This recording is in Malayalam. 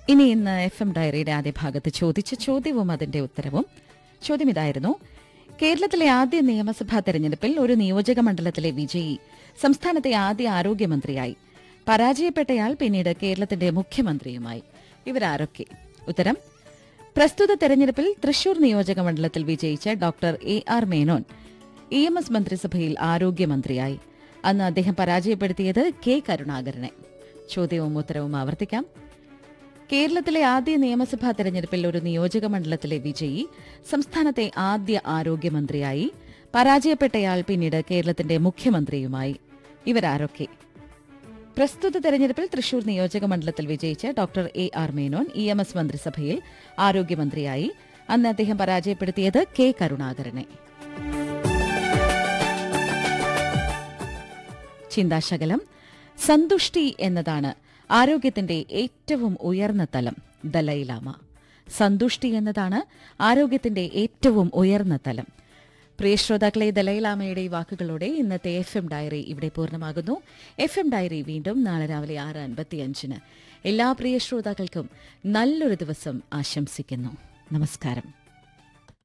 ഇനി ഇന്ന് എഫ് എം ഡയറിയുടെ ആദ്യ ഭാഗത്ത് ചോദിച്ച ചോദ്യവും അതിന്റെ ഉത്തരവും ചോദ്യം ഇതായിരുന്നു കേരളത്തിലെ ആദ്യ നിയമസഭാ തെരഞ്ഞെടുപ്പിൽ ഒരു നിയോജക മണ്ഡലത്തിലെ വിജയി സംസ്ഥാനത്തെ ആദ്യ ആരോഗ്യമന്ത്രിയായി പരാജയപ്പെട്ടയാൾ പിന്നീട് കേരളത്തിന്റെ മുഖ്യമന്ത്രിയുമായി ഇവരാരൊക്കെ ഉത്തരം പ്രസ്തുത തെരഞ്ഞെടുപ്പിൽ തൃശൂർ നിയോജക മണ്ഡലത്തിൽ വിജയിച്ച doctor A R Menon E M S മന്ത്രിസഭയിൽ ആരോഗ്യമന്ത്രിയായി അന്ന് അദ്ദേഹം പരാജയപ്പെടുത്തിയത് കെ കരുണാകരനെ ചോദ്യവും ഉത്തരവും ആവർത്തിക്കാം കേരളത്തിലെ ആദ്യ നിയമസഭാ തെരഞ്ഞെടുപ്പിൽ ഒരു നിയോജക മണ്ഡലത്തിലെ വിജയി സംസ്ഥാനത്തെ ആദ്യ ആരോഗ്യമന്ത്രിയായി പരാജയപ്പെട്ടയാൾ പിന്നീട് കേരളത്തിന്റെ മുഖ്യമന്ത്രിയുമായി ഇവരാരൊക്കെ പ്രസ്തുത തെരഞ്ഞെടുപ്പിൽ തൃശൂർ നിയോജക മണ്ഡലത്തിൽ വിജയിച്ച doctor A R Menon E M S മന്ത്രിസഭയിൽ ആരോഗ്യമന്ത്രിയായി അന്ന് അദ്ദേഹം പരാജയപ്പെടുത്തിയത് കെ കരുണാകരനെ ചിന്താശകലം സന്തുഷ്ടി എന്നതാണ് ആരോഗ്യത്തിന്റെ ഏറ്റവും ഉയർന്ന തലം ദലൈലാമ സന്തുഷ്ടി എന്നതാണ് ആരോഗ്യത്തിന്റെ ഏറ്റവും ഉയർന്ന തലം പ്രിയ ശ്രോതാക്കളെ ദലൈലാമയുടെ ഈ വാക്കുകളോടെ ഇന്നത്തെ എഫ് എം ഡയറി ഇവിടെ പൂർണ്ണമാകുന്നു എഫ് എം ഡയറി വീണ്ടും നാളെ രാവിലെ ആറ് അൻപത്തിയഞ്ചിന് എല്ലാ പ്രിയ ശ്രോതാക്കൾക്കും നല്ലൊരു ദിവസം ആശംസിക്കുന്നു നമസ്കാരം